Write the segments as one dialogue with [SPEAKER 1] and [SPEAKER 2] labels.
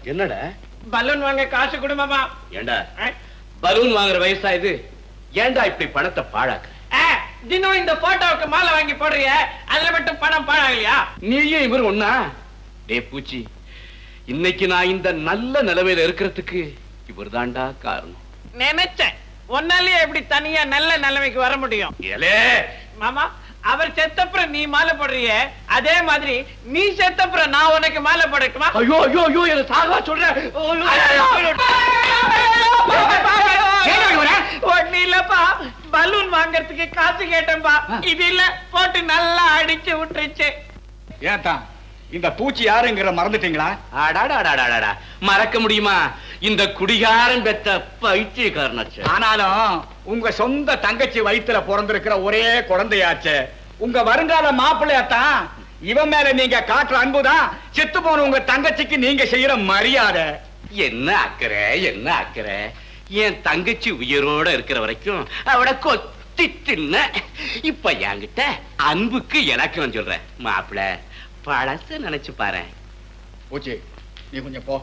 [SPEAKER 1] என்னடா
[SPEAKER 2] பலூன் வாங்க காசு கொடுமாமா
[SPEAKER 1] ஏண்டா பலூன் வாங்குற வயசா இது ஏண்டா இப்படி பணத்தை பாழாக்குற
[SPEAKER 2] தினம் இந்த போட்டோவுக்கு மாலை வாங்கி போடுறிய அதுல மட்டும் பணம் பாழாகலையா
[SPEAKER 1] நீயும் இவர் ஒண்ணா டே பூச்சி இன்னைக்கு நான் இந்த நல்ல நிலைமையில இருக்கிறதுக்கு இவர்தான்டா காரணம்
[SPEAKER 2] நினைச்சேன் ஒன்னாலேயே எப்படி தனியா நல்ல நிலைமைக்கு வர முடியும்
[SPEAKER 1] ஏலே
[SPEAKER 2] மாமா அவர் செத்தப்புறம் நீ மாலை போடுறிய அதே மாதிரி நீ செத்தப்புறம் நான் உனக்கு மாலை போடட்டுமா
[SPEAKER 1] ஐயோ ஐயோ ஐயோ என்ன சாகா சொல்றேன்
[SPEAKER 2] ஒண்ணு இல்லப்பா பலூன் வாங்கறதுக்கு காசு கேட்டேன்பா இது இல்ல போட்டு நல்லா அடிச்சு விட்டுருச்சு
[SPEAKER 3] ஏத்தான் இந்த பூச்சி யாருங்கிற மறந்துட்டீங்களா
[SPEAKER 1] அடாடாடாடாடா மறக்க முடியுமா இந்த குடிகாரன் பெத்த பைத்தியக்காரனாச்சு
[SPEAKER 3] ஆனாலும் உங்க சொந்த தங்கச்சி வயித்துல பிறந்திருக்கிற ஒரே குழந்தையாச்சே உங்க வருங்கால மாப்பிள்ளையாத்தான் இவன் மேல நீங்க காட்டுற அன்புதான் செத்து போன உங்க தங்கச்சிக்கு நீங்க செய்யற மரியாதை
[SPEAKER 1] என்ன அக்கறை என்ன அக்கறை என் தங்கச்சி உயிரோட இருக்கிற வரைக்கும் அவட கொத்தி தின்ன இப்ப என்கிட்ட அன்புக்கு இலக்கணம் சொல்றேன் மாப்பிள பழச நினைச்சு பாரு
[SPEAKER 3] பூச்சி நீ கொஞ்சம் போ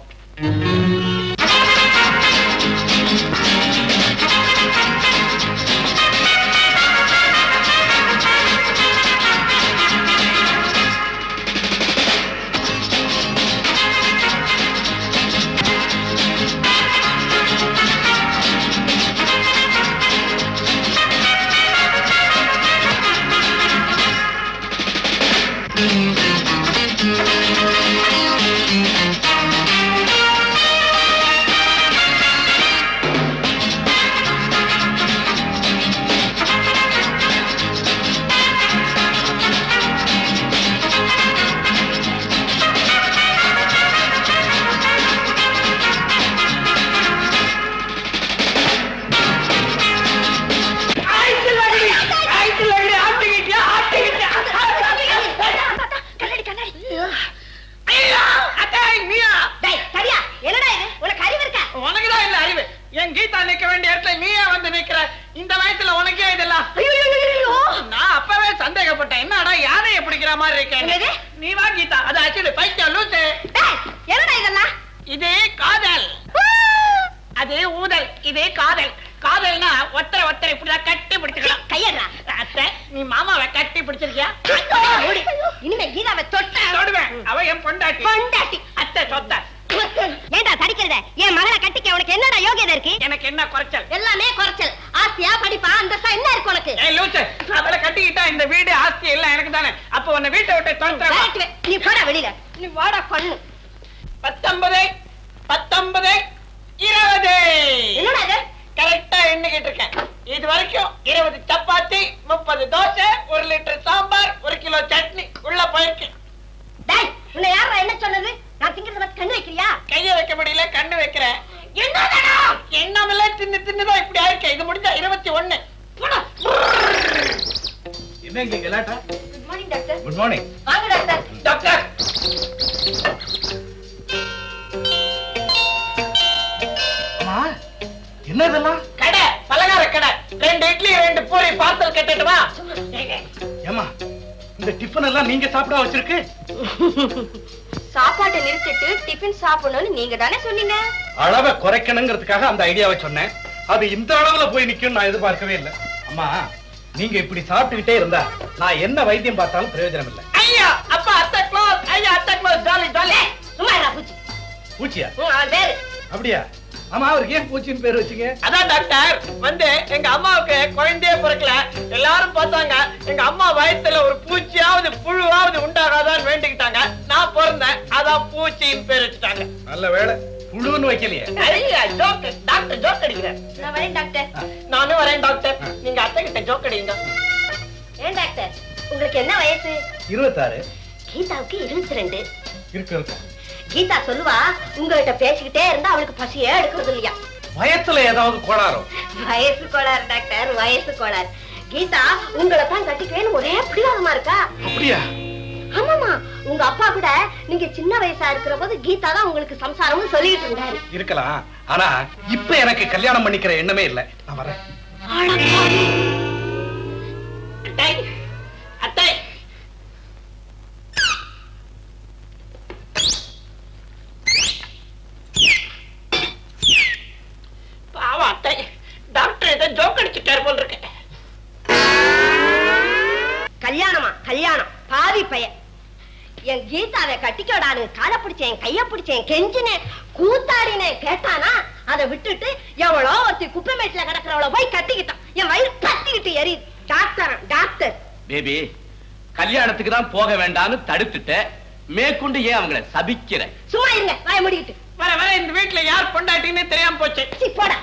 [SPEAKER 2] உனக்குதான் இல்ல அறிவு என் கீதா நிக்க வேண்டிய இடத்துல நீயே வந்து நிக்கிற இந்த வயசுல உனக்கே இதெல்லாம் நான் அப்பவே சந்தேகப்பட்டேன் என்னடா யானையை பிடிக்கிற மாதிரி இருக்கேன் நீ வா கீதா அது அச்சுடு பைத்தியம் லூசு
[SPEAKER 4] என்னடா இதெல்லாம்
[SPEAKER 2] இது காதல் அது ஊதல் இது காதல் காதல்னா ஒத்தரை ஒத்தரை இப்படிதான் கட்டி பிடிச்சுக்கலாம்
[SPEAKER 4] கையறா
[SPEAKER 2] அத்தை நீ மாமாவை கட்டி பிடிச்சிருக்கியா
[SPEAKER 4] இனிமே கீதாவை தொட்ட
[SPEAKER 2] தொடுவேன் அவ என் பொண்டாட்டி
[SPEAKER 4] பொண்டாட்டி
[SPEAKER 2] அத்தை சொத்த
[SPEAKER 4] ஏண்டா தடிக்கிறத என் மகளை கட்டிக்க உனக்கு என்னடா யோகியதை இருக்கு
[SPEAKER 2] எனக்கு என்ன குறைச்சல்
[SPEAKER 4] எல்லாமே குறைச்சல் ஆசையா படிப்பா அந்தஸ்தா என்ன இருக்கு உனக்கு
[SPEAKER 2] ஏய் லூசு அவளை கட்டிக்கிட்டா இந்த வீடு ஆஸ்தி எல்லாம் எனக்கு தானே அப்ப உன்னை வீட்டை விட்டு துரத்துறேன்
[SPEAKER 4] விரட்டுவேன். நீ போடா வெளியில நீ வாடா பண்ணு
[SPEAKER 2] பத்தொன்பது பத்தொன்பது இருபது
[SPEAKER 4] என்னடா இது
[SPEAKER 2] கரெக்டா எண்ணிக்கிட்டு இருக்கேன் இது வரைக்கும் இருபது சப்பாத்தி முப்பது தோசை ஒரு லிட்டர் சாம்பார் ஒரு கிலோ சட்னி உள்ள போயிருக்கு
[SPEAKER 4] டேய் உன்னை யாரா என்ன சொன்னது நான் திங்கிறத பத்தி கண்ணு வைக்கிறியா
[SPEAKER 2] கைய வைக்க முடியல கண்ணு வைக்கிறேன் என்னடா எண்ணாமல தின்னு தின்னுதான் இப்படி ஆயிருக்கு இது முடிஞ்சா இருபத்தி ஒண்ணு
[SPEAKER 3] என்ன இங்க கலாட்டா
[SPEAKER 4] good morning doctor
[SPEAKER 3] good morning
[SPEAKER 4] வாங்க டாக்டர்
[SPEAKER 2] டாக்டர்
[SPEAKER 3] அம்மா என்ன இதெல்லாம்
[SPEAKER 2] கடை பலகார கடை ரெண்டு இட்லி ரெண்டு பூரி பார்சல் கட்டிட்டு வா
[SPEAKER 3] ஏமா இந்த டிஃபன் எல்லாம் நீங்க சாப்பிட வச்சிருக்கு
[SPEAKER 4] சாப்பாட்டை நிறுத்திட்டு டிஃபன் சாப்பிடணும்னு நீங்க தானே சொன்னீங்க
[SPEAKER 3] அளவை குறைக்கணுங்கிறதுக்காக அந்த ஐடியாவை சொன்னேன் அது இந்த அளவுல போய் நிக்கும் நான் எதிர்பார்க்கவே இல்லை அம்மா நீங்க இப்படி சாப்பிட்டுக்கிட்டே இருந்தா நான் என்ன வைத்தியம் பார்த்தாலும் பிரயோஜனம் இல்லை
[SPEAKER 2] ஐயா அப்பா அத்தை க்ளோஸ் ஐயா அத்தை க்ளோஸ் ஜாலி ஜாலி
[SPEAKER 4] சும்மா இருடா பூச்சி
[SPEAKER 3] பூச்சியா
[SPEAKER 4] ம், அவன் பேரு
[SPEAKER 3] அப்படியா ஆமா அவருக்கு ஏன் பூச்சின்னு பேர் வச்சீங்க
[SPEAKER 2] அதான் டாக்டர் வந்து எங்க அம்மாவுக்கு குழந்தையே பிறக்கல எல்லாரும் பார்த்தாங்க எங்க அம்மா வயத்துல ஒரு பூச்சியாவது புழுவாவது உண்டாகாதான்னு வேண்டிக்கிட்டாங்க நான் பிறந்தேன் அதான் பூச்சின்னு பேர் வச்சுட்டாங்க
[SPEAKER 3] நல்ல வேலை புழுன்னு வைக்கலையே
[SPEAKER 2] ஐயா ஜோக் டாக்டர் ஜோக் அடிக்கிறேன்
[SPEAKER 4] நான் வரேன் டாக்டர்
[SPEAKER 2] நானும் வரேன் டாக்டர் நீங்க அத்தை கிட்ட ஜோக் அடிங்க
[SPEAKER 4] ஏன் டாக்டர் உங்களுக்கு என்ன வயசு
[SPEAKER 3] இருபத்தாறு
[SPEAKER 4] கீதாவுக்கு இருபத்தி ரெண்டு
[SPEAKER 3] இருக்கு இருக்கும்
[SPEAKER 4] கீதா சொல்லுவா உங்ககிட்ட பேசிக்கிட்டே இருந்தா அவளுக்கு பசியே எடுக்கிறது இல்லையா
[SPEAKER 3] வயசுல ஏதாவது கோளாறோ
[SPEAKER 4] வயசு கோளாறு டாக்டர் வயசு கோளாறு கீதா உங்களை தான் கட்டிக்குவேன்னு ஒரே பிடிவாதமா இருக்கா
[SPEAKER 3] அப்படியா
[SPEAKER 4] ஆமாமா உங்க அப்பா கூட நீங்க சின்ன வயசா இருக்கிற போது கீதா தான் உங்களுக்கு சம்சாரம்னு சொல்லிட்டு இருந்தாரு
[SPEAKER 3] இருக்கலாம் ஆனா இப்ப எனக்கு கல்யாணம் பண்ணிக்கிற எண்ணமே இல்ல நான் வரேன்
[SPEAKER 2] அத்தை அத்தை
[SPEAKER 4] கட்டிக்கோடான்னு காலை பிடிச்சேன் கைய பிடிச்சேன் கெஞ்சினேன் கூத்தாடினேன் கேட்டானா அதை விட்டுட்டு எவ்வளோ ஒருத்தி குப்பைமேட்டுல கிடக்குறவள போய் கட்டிக்கிட்டான் என் வயிறு கத்திக்கிட்டு எரி டாக்டர் டாக்டர்
[SPEAKER 1] பேபி கல்யாணத்துக்கு தான் போக வேண்டாம்னு தடுத்துட்ட மேற்கொண்டு ஏன் அவங்கள சபிக்கிற
[SPEAKER 4] சும்மா இருங்க வாய முடிக்கிட்டு
[SPEAKER 2] வர வர இந்த வீட்டுல யார் பொண்டாட்டின்னு தெரியாம போச்சு
[SPEAKER 4] சீ, போடா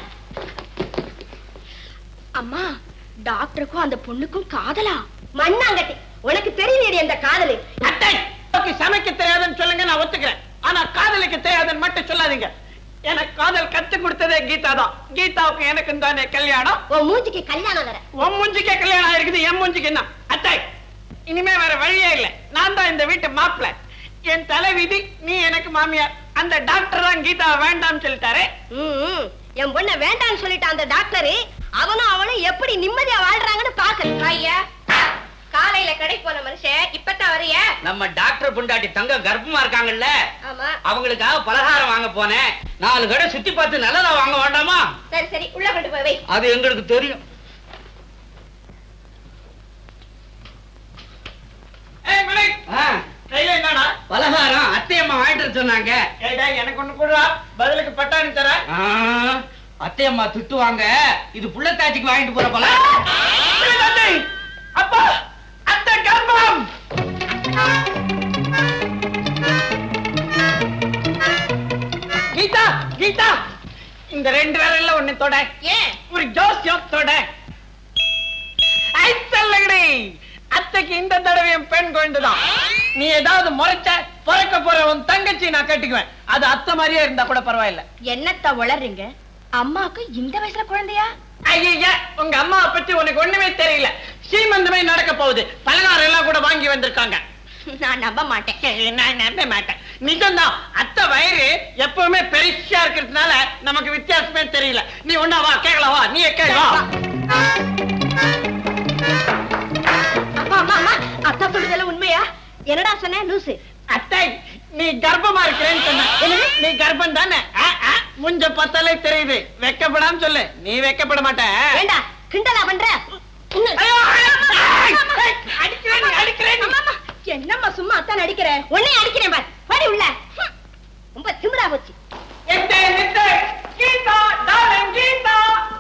[SPEAKER 4] அம்மா டாக்டருக்கும் அந்த பொண்ணுக்கும் காதலா மண்ணாங்கட்டி உனக்கு தெரியலையடி அந்த காதலு
[SPEAKER 2] அத்தை உனக்கு சமைக்க தெரியாதுன்னு சொல்லுங்க நான் ஒத்துக்கிறேன் ஆனா காதலுக்கு தெரியாதுன்னு மட்டும் சொல்லாதீங்க எனக்கு காதல் கத்து கொடுத்ததே கீதா தான் கீதாவுக்கு எனக்கு தானே கல்யாணம்
[SPEAKER 4] உன் மூஞ்சிக்கு கல்யாணம் வேற
[SPEAKER 2] உன் மூஞ்சிக்கே கல்யாணம் ஆயிருக்குது என் மூஞ்சிக்கு என்ன அத்தை இனிமே வேற வழியே இல்ல நான் தான் இந்த வீட்டு மாப்பிள்ள என் தலைவிதி நீ எனக்கு மாமியார் அந்த டாக்டர் தான் கீதா வேண்டாம்னு சொல்லிட்டாரு
[SPEAKER 4] ம், ம். என் பொண்ண வேண்டாம்னு சொல்லிட்டான் அந்த டாக்டரு அவனும் அவனும் எப்படி நிம்மதியா வாழ்றாங்கன்னு பாக்கணும் ஐயா காலையில கடைக்கு போன மனுஷன் இப்பதான் வரைய
[SPEAKER 1] நம்ம டாக்டர் பொண்டாட்டி தங்க கர்ப்பமா இருக்காங்கல்ல
[SPEAKER 4] ஆமா
[SPEAKER 1] அவங்களுக்காக பலகாரம் வாங்க போனேன் நாலு கடை சுத்தி பார்த்து நல்லதா வாங்க வேண்டாமா
[SPEAKER 4] சரி சரி உள்ள கொண்டு போய் வை
[SPEAKER 1] அது எங்களுக்கு தெரியும்
[SPEAKER 2] ஏய் மணிக்
[SPEAKER 1] ஆ,
[SPEAKER 2] கையில என்னடா
[SPEAKER 1] பலகாரம் அத்தையம்மா வாங்கிட்டு வர சொன்னாங்க
[SPEAKER 2] ஏடா எனக்கு ஒண்ணு கொடுறா பதிலுக்கு பட்டாணி தர
[SPEAKER 1] ஆ, அத்தையம்மா திட்டுவாங்க இது புள்ளத்தாச்சிக்கு வாங்கிட்டு போற பலகாரம்
[SPEAKER 2] அப்பா அத்தை கர்ப்பம் கீதா கீதா இந்த ரெண்டு பேரெல்லாம் ஒண்ணு தொட
[SPEAKER 4] ஏன்
[SPEAKER 2] ஒரு ஜோசியம் தொட ஐ சொல்லகடி அத்தைக்கு இந்த தடவையும் பெண் குழந்தைதான் நீ ஏதாவது முறைச்ச பிறக்க போற உன் தங்கச்சி நான் கட்டிக்குவேன் அது அத்தை மாதிரியே இருந்தா கூட பரவாயில்ல
[SPEAKER 4] என்னத்த உளறீங்க அம்மாவுக்கு இந்த வயசுல குழந்தையா
[SPEAKER 2] ஐயா உங்க அம்மாவை பத்தி உனக்கு ஒண்ணுமே தெரியல சீமந்தமே நடக்க போகுது பலகாரம் எல்லாம் கூட வாங்கி வந்திருக்காங்க
[SPEAKER 4] நான் நம்ப மாட்டேன்
[SPEAKER 2] நான் நம்ப மாட்டேன் நிஜம்தான் அத்தை வயிறு எப்பவுமே பெருசா இருக்கிறதுனால நமக்கு வித்தியாசமே தெரியல நீ ஒன்னா வா கேட்கலாம் வா நீ கேளு வா
[SPEAKER 4] அம்மா அம்மா அம்மா அத்தா சொல்றதெல்லாம் உண்மையா என்னடா சொன்ன லூசு
[SPEAKER 2] அத்தை நீ கர்ப்பமா இருக்கிறேன்னு சொன்ன
[SPEAKER 4] என்னது?
[SPEAKER 2] நீ கர்ப்பம் தானே ஆ, ஆ, முஞ்ச பார்த்தாலே தெரியுது வெக்கப்படாம சொல்லு நீ வெக்கப்பட மாட்ட
[SPEAKER 4] ஏண்டா கிண்டலா பண்ற இன்னும்.
[SPEAKER 2] ஐயோ, ஐயோ, ஐய்,
[SPEAKER 4] அம்மா,
[SPEAKER 2] ஐய், அடிக்கிறேன்,
[SPEAKER 4] அம்மா,
[SPEAKER 2] அடிக்கிறேன்.
[SPEAKER 4] அம்மா, அம்மா, என்னம்மா சும்மா அத்தான் அடிக்கிற உன்னை அடிக்கிறேன் பார் படி உள்ள ஹம், ரொம்ப திமிரா போச்சு
[SPEAKER 2] எத்தே, எத்தே, கீதா, darling, கீதா.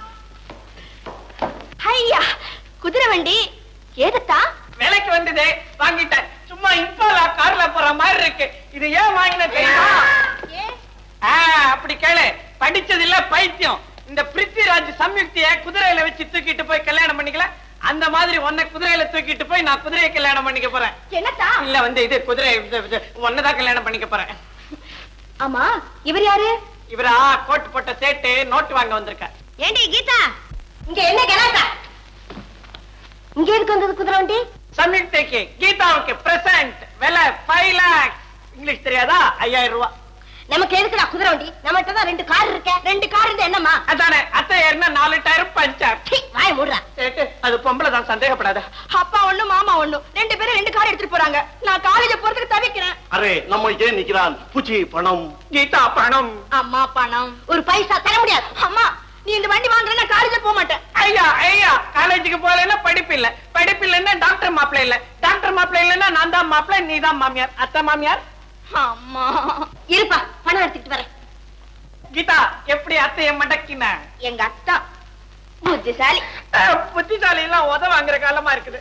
[SPEAKER 4] ஐயா குதிரை வண்டி ஏதத்தா
[SPEAKER 2] விலைக்கு வந்ததே வாங்கிட்டேன் சும்மா இப்பாலா கார்ல போற மாதிரி இருக்கு இது ஏன் வாங்கின தெரியுமா
[SPEAKER 4] ஏ
[SPEAKER 2] ஆ, அப்படி கேளு படிச்சது இல்ல பைத்தியம் இந்த பிருத்திவிராஜ் சம்யுக்திய குதிரையில வச்சு தூக்கிட்டு போய் கல்யாணம் பண்ணிக்கல அந்த மாதிரி உன்னை குதிரையில தூக்கிட்டு போய் நான் குதிரையை கல்யாணம் பண்ணிக்க போறேன்
[SPEAKER 4] என்னத்தா
[SPEAKER 2] இல்ல வந்து இது குதிரை இது- இது, உன்னைதான் கல்யாணம் பண்ணிக்க போறேன்
[SPEAKER 4] ஆமா இவர் யாரு
[SPEAKER 2] இவரா கோட்டு போட்ட சேட்டு நோட்டு வாங்க வந்திருக்க
[SPEAKER 4] ஏண்டி கீதா இங்க என்ன கலாட்டா இங்க எதுக்கு வந்தது குதிரை வண்டி
[SPEAKER 2] சம்யுக்திக்கு கீதாவுக்கு பிரசன்ட் விலை ஃபைவ் லேக்ஸ் இங்கிலீஷ் தெரியாதா ஐயாயிரம் ரூபாய்
[SPEAKER 4] நமக்கு எதுக்குடா குதிரை வண்டி நம்மகிட்ட தான் ரெண்டு கார் இருக்க ரெண்டு கார் இருந்தா என்னம்மா
[SPEAKER 2] அதானே அத்தை ஏறினா நாலு டயரும் பஞ்சர்
[SPEAKER 4] சீ, வாய மூடுறா
[SPEAKER 2] சேட்டு அது பொம்பளை தான் சந்தேகப்படாத
[SPEAKER 4] அப்பா ஒண்ணு மாமா ஒண்ணு ரெண்டு பேரும் ரெண்டு கார் எடுத்துட்டு போறாங்க நான் காலேஜ் போறதுக்கு தவிக்கிறேன்
[SPEAKER 5] அரே நம்ம ஏன் நிக்கிறான் பூச்சி பணம்
[SPEAKER 2] கீதா பணம்
[SPEAKER 4] அம்மா பணம் ஒரு பைசா தர முடியாது அம்மா நீ இந்த வண்டி வாங்குற நான் காலேஜ் போக மாட்டேன்
[SPEAKER 2] ஐயா ஐயா காலேஜுக்கு போகலைன்னா படிப்பு இல்ல படிப்பு இல்லைன்னா டாக்டர் மாப்பிள்ளை இல்ல டாக்டர் மாப்பிள்ளை இல்லைன்னா நான் தான் மாப்பிள்ளை நீ தான் மாமியார் அத்தை மாமியார்
[SPEAKER 4] அம்மா இருப்பா பணம் எடுத்துட்டு வரேன்
[SPEAKER 2] கீதா எப்படி அத்தைய மடக்கின
[SPEAKER 4] எங்க அத்தா புத்திசாலி
[SPEAKER 2] அஹ், புத்திசாலி எல்லாம் உத வாங்குற காலமா இருக்குது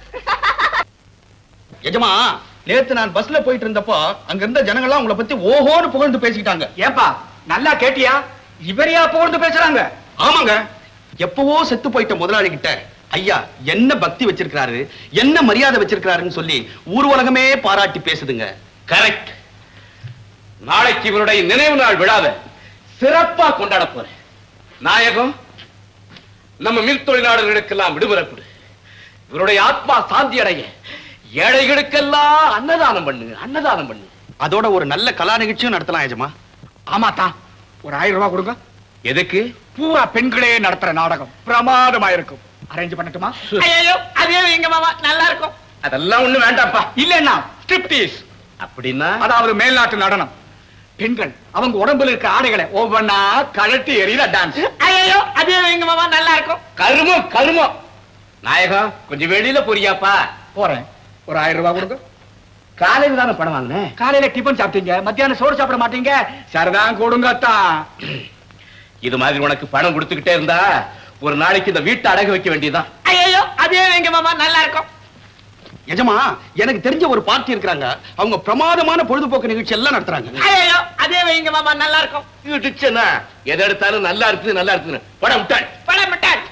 [SPEAKER 3] எஜமா நேத்து நான் பஸ்ல போயிட்டு இருந்தப்போ அங்க இருந்த ஜனங்கள்லாம் உங்களை பத்தி ஓஹோன்னு புகழ்ந்து பேசிக்கிட்டாங்க ஏப்பா நல்லா கேட்டியா இவரையா புகழ்ந்து பேசுறாங்க ஆமாங்க எப்பவோ செத்து போயிட்ட முதலாளி கிட்ட ஐயா என்ன பக்தி வச்சிருக்காரு என்ன மரியாதை வச்சிருக்காருன்னு சொல்லி ஊர் உலகமே பாராட்டி பேசுதுங்க
[SPEAKER 1] கரெக்ட் நாளைக்கு இவருடைய நினைவு நாள் விழாவை சிறப்பா கொண்டாட போறேன் நாயகம் நம்ம மில் தொழிலாளர்களுக்கெல்லாம் விடுமுறை கொடு இவருடைய ஆத்மா சாந்தி அடைய ஏழைகளுக்கெல்லாம் அன்னதானம் பண்ணு அன்னதானம் பண்ணு
[SPEAKER 3] அதோட ஒரு நல்ல கலா நிகழ்ச்சியும் நடத்தலாம் எஜமா
[SPEAKER 6] ஆமா தான் ஒரு ஆயிரம் ரூபாய் கொடுங்க
[SPEAKER 1] எதுக்கு
[SPEAKER 6] பூரா பெண்களே நடத்துற நாடகம் பிரமாதமா இருக்கும் அரேஞ்ச் பண்ணட்டுமா
[SPEAKER 2] ஐயோ அதே எங்க மாமா நல்லா இருக்கும்
[SPEAKER 1] அதெல்லாம் ஒண்ணு வேண்டாம்ப்பா
[SPEAKER 6] இல்லன்னா ஸ்ட்ரிப்டீஸ்
[SPEAKER 1] அப்படின்னா
[SPEAKER 6] அதாவது மேல்நாட்டு நடனம் பெண்கள் அவங்க உடம்புல இருக்க ஆடைகளை ஒவ்வொன்னா கழட்டி எறிகிற டான்ஸ்
[SPEAKER 2] ஐயோ அதே எங்க மாமா நல்லா இருக்கும்
[SPEAKER 1] கருமம் கருமம் நாயகம் கொஞ்சம் வெளியில போறியாப்பா
[SPEAKER 6] போறேன் ஒரு ஆயிரம் ரூபாய் கொடுங்க
[SPEAKER 1] காலையில தானே பணம் வாங்கினேன்
[SPEAKER 3] காலையில டிபன் சாப்பிட்டீங்க மத்தியானம் சோறு சாப்பிட மாட்டீங்க சரிதான் கொடுங்கத்தான்
[SPEAKER 1] இது மாதிரி உனக்கு பணம் கொடுத்துக்கிட்டே இருந்தா ஒரு நாளைக்கு இந்த வீட்டை அடகு வைக்க வேண்டியதுதான்
[SPEAKER 2] ஐயோ அதே வைங்க மாமா நல்லா இருக்கும்
[SPEAKER 5] எஜமா எனக்கு தெரிஞ்ச ஒரு பார்ட்டி இருக்கிறாங்க அவங்க பிரமாதமான பொழுதுபோக்கு நிகழ்ச்சி எல்லாம் நடத்துறாங்க
[SPEAKER 2] ஐயோ அதே வைங்க மாமா நல்லா இருக்கும்
[SPEAKER 1] இடிச்சேன்னா எதை எடுத்தாலும் நல்லா இருக்குது நல்லா இருக்குதுன்னு பணம் விட்டாள்
[SPEAKER 2] பழம் மிட்டாய்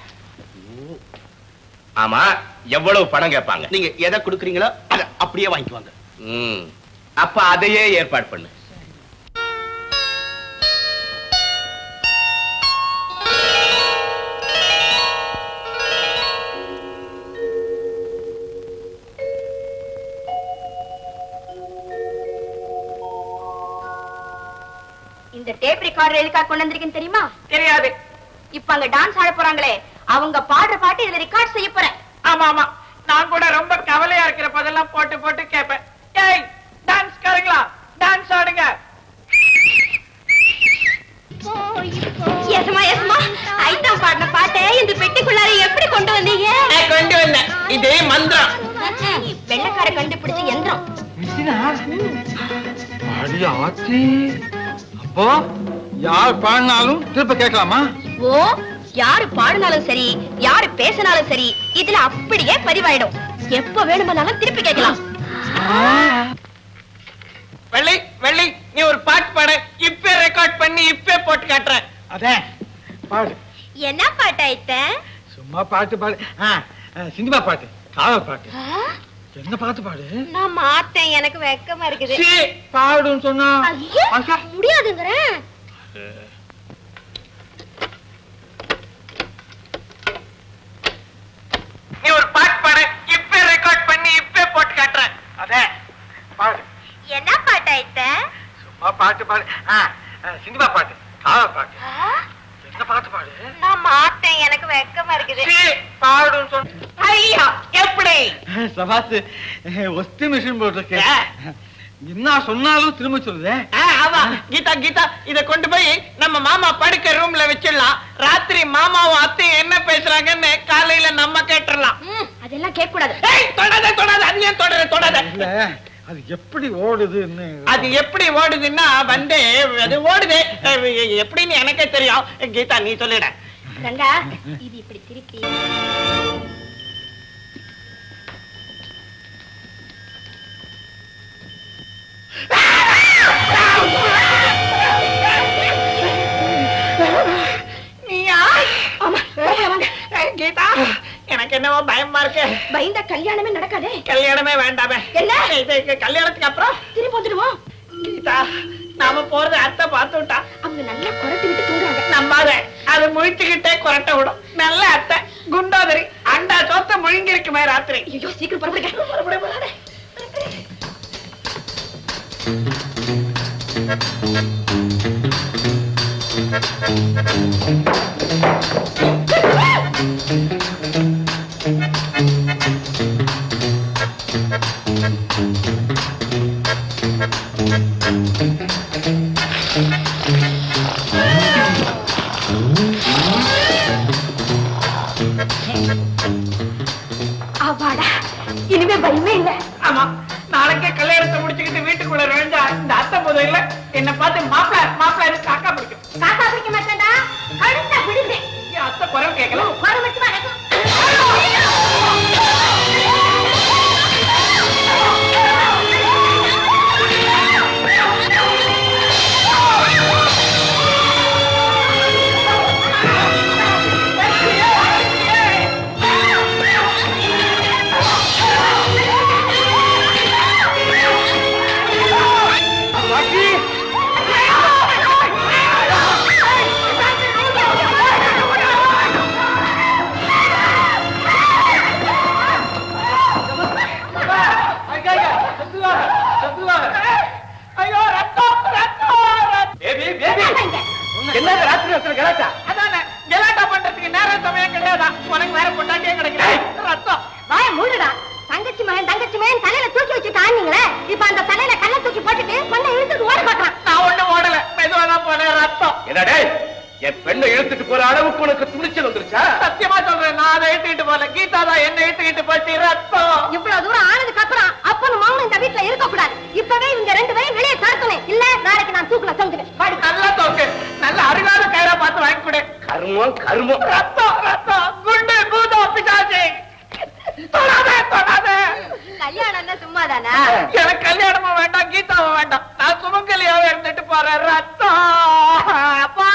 [SPEAKER 1] ஆமா எவ்வளவு பணம் கேட்பாங்க
[SPEAKER 5] நீங்க எதை கொடுக்குறீங்களோ அதை அப்படியே வாங்கிக்குவாங்க
[SPEAKER 1] ம். அப்ப அதையே ஏற்பாடு பண்ணு
[SPEAKER 4] இந்த டேப் ரெக்கார்டர் எதுக்காக கொண்டு வந்திருக்கேன்னு தெரியுமா
[SPEAKER 2] தெரியாது
[SPEAKER 4] இப்ப அங்க டான்ஸ் ஆட போறாங்களே அவங்க பாடுற பாட்டு இதுல ரெக்கார்ட் செய்ய போறேன்
[SPEAKER 2] ஆமா ஆமா நான் கூட ரொம்ப கவலையா இருக்கிற போதெல்லாம் போட்டு போட்டு கேட்பேன் ஏய் டான்ஸ் காரங்களா டான்ஸ் ஆடுங்க
[SPEAKER 4] எசமா எசமா ஐட்டம் பாடின பாட்டை இந்த பெட்டிக்குள்ளார எப்படி கொண்டு வந்தீங்க
[SPEAKER 2] நான் கொண்டு வந்தேன் இது மந்திரம்
[SPEAKER 4] வெள்ளக்கார கண்டுபிடிச்ச யந்திரம்
[SPEAKER 7] அடி ஆத்தி அப்போ யார் பாடினாலும் திருப்ப கேட்கலாமா
[SPEAKER 4] ஓ யாரு பாடினாலும் சரி யாரு பேசினாலும் சரி இதுல அப்படியே பதிவாயிடும் எப்ப வேணுமானாலும் திருப்பி கேட்கலாம்
[SPEAKER 2] வெள்ளி வெள்ளி நீ ஒரு பாட்டு பாடு இப்ப ரெக்கார்ட் பண்ணி இப்ப போட்டு காட்டுறேன்
[SPEAKER 7] அதே பாடு
[SPEAKER 4] என்ன பாட்டு ஐட்டம்
[SPEAKER 7] சும்மா பாட்டு பாடு ஆ, ஆ, சினிமா பாட்டு காவல் பாட்டு என்ன பாட்டு பாடு
[SPEAKER 4] நான் மாத்தேன் எனக்கு வெக்கமா இருக்குது
[SPEAKER 7] சீ, பாடுன்னு சொன்னா
[SPEAKER 4] ஐயே,
[SPEAKER 7] அக்கா.
[SPEAKER 4] முடியாதுங்கிறேன்
[SPEAKER 2] நீ ஒரு பாட்டு பாடு இப்ப ரெக்கார்ட் பண்ணி இப்ப போட்டு காட்டுறேன்
[SPEAKER 7] அதே பாடு
[SPEAKER 4] என்ன பாட்டு ஐட்டம்
[SPEAKER 7] சும்மா பாட்டு பாடு ஆ, ஆ, சினிமா பாட்டு காவல் பாட்டு என்ன பாட்டு பாடு
[SPEAKER 4] நான் மாத்தேன் எனக்கு வெக்கமா இருக்குது
[SPEAKER 7] சீ, பாடுன்னு சொன்ன
[SPEAKER 2] ஐயா எப்படி
[SPEAKER 7] சபாத்து ஒஸ்தி மிஷின் போட்டிருக்கு என்ன சொன்னாலும் திரும்ப சொல்லுதே
[SPEAKER 2] ஆ, ஆமா கீதா கீதா இத கொண்டு போய் நம்ம மாமா படுக்க ரூம்ல வச்சிடலாம் ராத்திரி மாமாவும் அத்தையும் என்ன பேசுறாங்கன்னு காலையில நம்ம கேட்டுறலாம்
[SPEAKER 4] ம், அதெல்லாம் கேட்க கூடாது
[SPEAKER 2] ஏய் தொடாத தொடாத அது ஏன் தொடர தொடாத
[SPEAKER 7] இல்ல அது எப்படி ஓடுதுன்னு
[SPEAKER 2] அது எப்படி ஓடுதுன்னா வந்து அது ஓடுது அஹ், எப்படின்னு எனக்கே தெரியும் கீதா நீ சொல்லிட
[SPEAKER 4] ரங்கா இது இப்படி திருப்பி
[SPEAKER 2] நீயா
[SPEAKER 4] ஆமா போகலாம் வாங்க.
[SPEAKER 2] ஏய், கீதா எனக்கு என்னவோ பயமா இருக்கு
[SPEAKER 4] பயந்தா கல்யாணமே நடக்காதே
[SPEAKER 2] கல்யாணமே வேண்டாமே
[SPEAKER 4] என்ன?
[SPEAKER 2] இது இது கல்யாணத்துக்கு அப்புறம்
[SPEAKER 4] திரும்பி வந்துடுவோம்
[SPEAKER 2] கீதா நாம போறது அத்தை பார்த்து விட்டா
[SPEAKER 4] அவங்க நல்லா குரட்டி விட்டு தூங்குறாங்க
[SPEAKER 2] நம்பாத அது முழிச்சுக்கிட்டே குரட்ட விடும் நல்ல அத்தை குண்டாதிரி அண்டா சோத்த முழுங்கி இருக்குமே ராத்திரி
[SPEAKER 4] ஐயோ சீக்கிரம் புறப்படுங்க அவாடா இனிமே பயமே இல்ல
[SPEAKER 2] ஆமா நாளைக்கே கல்யாணத்தை முடிச்சுக்கிட்டு வீட்டுக்குள்ள நுழைஞ்சா இந்த அத்தை முதல்ல என்ன பார்த்து மாப்பிள மாப்பிள காக்கா பிடிக்கும்
[SPEAKER 4] காக்கா பிடிக்க மாட்டேன்டா கழுத்தா பிடிப்பேன்
[SPEAKER 2] ஏன் அத்தை குரல் கேட்கலாம்
[SPEAKER 4] குறை மட்டும் வணக்கம்
[SPEAKER 2] ஐயோ ரத்தம் ரத்தம் ரத்தம்.
[SPEAKER 3] பேபி பேபி என்ன ராத்திரி நேரத்துல கலாட்டா
[SPEAKER 2] அதானே கெலாட்டா பண்றதுக்கு நேரம் சமயம் கிடையாதா உனக்கு வேற பொண்டாட்டியே கிடைக்கிறேன் ரத்தம்
[SPEAKER 4] வாய மூடுடா தங்கச்சி மகன் தங்கச்சி மகன் தலையில தூக்கி வச்சு தாண்டிங்களே இப்ப அந்த தலையில கல்ல தூக்கி போட்டுட்டு பொண்ணை இழுத்துட்டு ஓட பாக்குறான்
[SPEAKER 2] நான் ஒண்ணும் ஓடல மெதுவா தான் போனேன் ரத்தம்
[SPEAKER 1] என்னடே என் பெண்ணை இழுத்துட்டு போற அளவுக்கு உனக்கு துணிச்சல் வந்துருச்சா
[SPEAKER 2] சத்தியமா சொல்றேன் நான் நான் அதை இட்டுக்கிட்டு போல கீதா தான் என்ன இட்டுக்கிட்டு போச்சு ரத்தம்
[SPEAKER 4] இவ்வளவு தூரம் ஆனதுக்கு அப்புறம் அப்பனும் மகனும் இந்த வீட்டுல இருக்க கூடாது இப்பவே இவங்க ரெண்டு பேரும் வெளியே தரக்கணும் இல்ல நாளைக்கு நான் தூக்குல தொங்குவேன் வாடி
[SPEAKER 2] நல்ல தோக்கு நல்ல அருகாத கயிறா பார்த்து வாங்கி கொடு
[SPEAKER 1] கர்மம் கர்மம்
[SPEAKER 2] ரத்தம் ரத்தம் குண்டு பூதம் பிசாசு தொடாத தொடாத
[SPEAKER 4] கல்யாணம் என்ன சும்மா தானா
[SPEAKER 2] எனக்கு கல்யாணமும் வேண்டாம் கீதாவும் வேண்டாம் நான் சுமங்கலியாவே இருந்துட்டு போறேன் ரத்தம் அப்பா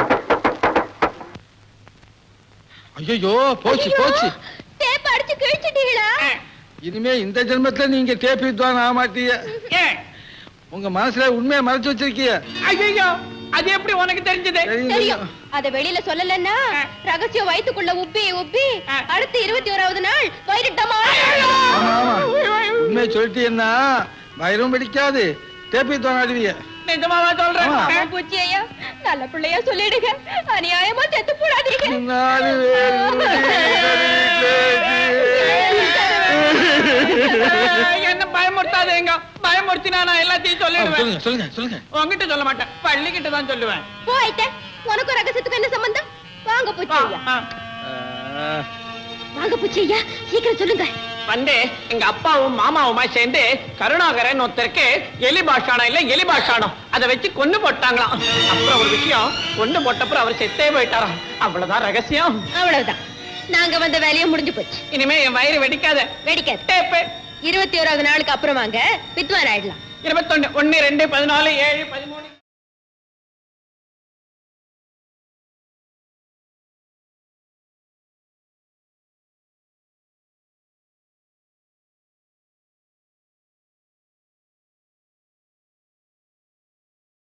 [SPEAKER 8] ஐயோ போச்சு போச்சு
[SPEAKER 4] டேப் அடிச்சு கிழிச்சிட்டீங்களா
[SPEAKER 8] இனிமே இந்த ஜென்மத்துல நீங்க டேப் வித்வான் ஆக மாட்டீங்க
[SPEAKER 2] ஏன்
[SPEAKER 8] உங்க மனசுல உண்மையை மறைச்சு வச்சிருக்கீங்க
[SPEAKER 2] ஐயோ அது எப்படி உனக்கு தெரிஞ்சது
[SPEAKER 4] தெரியும் அத வெளியில சொல்லலன்னா ரகசியம் வயித்துக்குள்ள உப்பி உப்பி அடுத்து இருபத்தி ஓராவது நாள் வயிறுட்டமா
[SPEAKER 8] ஆமா ஆமா உண்மையை சொல்லிட்டீங்கன்னா வயிறும் பிடிக்காது டேப் வித்வான் ஆடுவீங்க
[SPEAKER 2] நிஜமாவா சொல்றேன்
[SPEAKER 8] ஆமா.
[SPEAKER 4] பூச்சி ஐயா நல்ல பிள்ளையா சொல்லிடுங்க அநியாயமா செத்து போடாதீங்க
[SPEAKER 8] நாலு
[SPEAKER 2] என்ன பயமுறுத்தாதேங்க பயமுறுத்தினா நான் எல்லாத்தையும் சொல்லிடுவேன்
[SPEAKER 8] சொல்லுங்க சொல்லுங்க சொல்லுங்க
[SPEAKER 2] உங்ககிட்ட சொல்ல மாட்டேன் பள்ளிக்கிட்ட தான் சொல்லுவேன்
[SPEAKER 4] போயிட்ட உனக்கும் ரகசியத்துக்கு என்ன சம்பந்தம் வாங்க பூச்சி ஐயா
[SPEAKER 2] ஆ.
[SPEAKER 8] ஆ,
[SPEAKER 4] வாங்க பூச்சி ஐயா சீக்கிரம் சொல்லுங்க
[SPEAKER 2] வந்து எங்க அப்பாவும் மாமாவுமா சேர்ந்து கருணாகரன் ஒருத்தருக்கு எலி பாஷாணம் இல்ல எலி பாஷாணம் அதை வச்சு கொண்டு போட்டாங்களாம் அப்புறம் ஒரு விஷயம் கொண்டு போட்டப்புறம் அவர் செத்தே போயிட்டாராம் அவ்வளவுதான் ரகசியம்
[SPEAKER 4] அவ்வளவுதான் நாங்க வந்த வேலையும் முடிஞ்சு போச்சு
[SPEAKER 2] இனிமே என் வயிறு வெடிக்காத
[SPEAKER 4] வெடிக்காது
[SPEAKER 2] டேப்பு
[SPEAKER 4] இருபத்தி ஓராவது நாளுக்கு அப்புறம் வாங்க வித்வான் ஆயிடலாம்
[SPEAKER 2] இருபத்தொன்னு ஒன்னு ரெண்டு பதினாலு ஏழு பதிமூணு